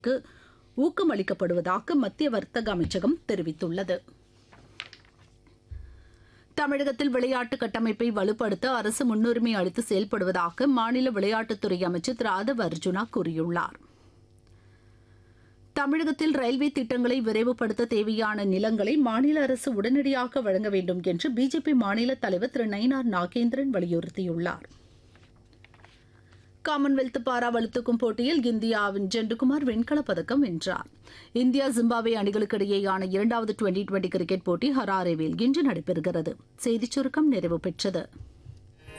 க்கு ஊக்கமளிக்கப்படுவதாக மத்திய வர்த்தக அமைச்சகம் தெரிவித்துள்ளது தமிழகத்தில் விளையாட்டு கட்டமைப்பை வலுப்படுத்த அரசு முன்னுரிமை அளித்து செயல்படுவதாக மாநில விளையாட்டுத்துறை அமைச்சர் திரு ஆதவ் அர்ஜுனா கூறியுள்ளார் தமிழகத்தில் ரயில்வே திட்டங்களை விரைவுபடுத்த தேவையான நிலங்களை மாநில அரசு உடனடியாக வழங்க வேண்டும் என்று பிஜேபி மாநில தலைவர் திரு நயினார் நாகேந்திரன் வலியுறுத்தியுள்ளார் காமன்வெல்த் பாரா வலுத்துக்கும் போட்டியில் இந்தியாவின் ஜெண்டுகுமார் வெண்கலப் பதக்கம் வென்றார் இந்தியா ஜிம்பாப்வே அணிகளுக்கு இடையேயான இரண்டாவது டுவெண்டி டுவெண்டி கிரிக்கெட் போட்டி ஹராரேவில் இன்று நடைபெறுகிறது செய்திச் சுருக்கம் நிறைவு பெற்றது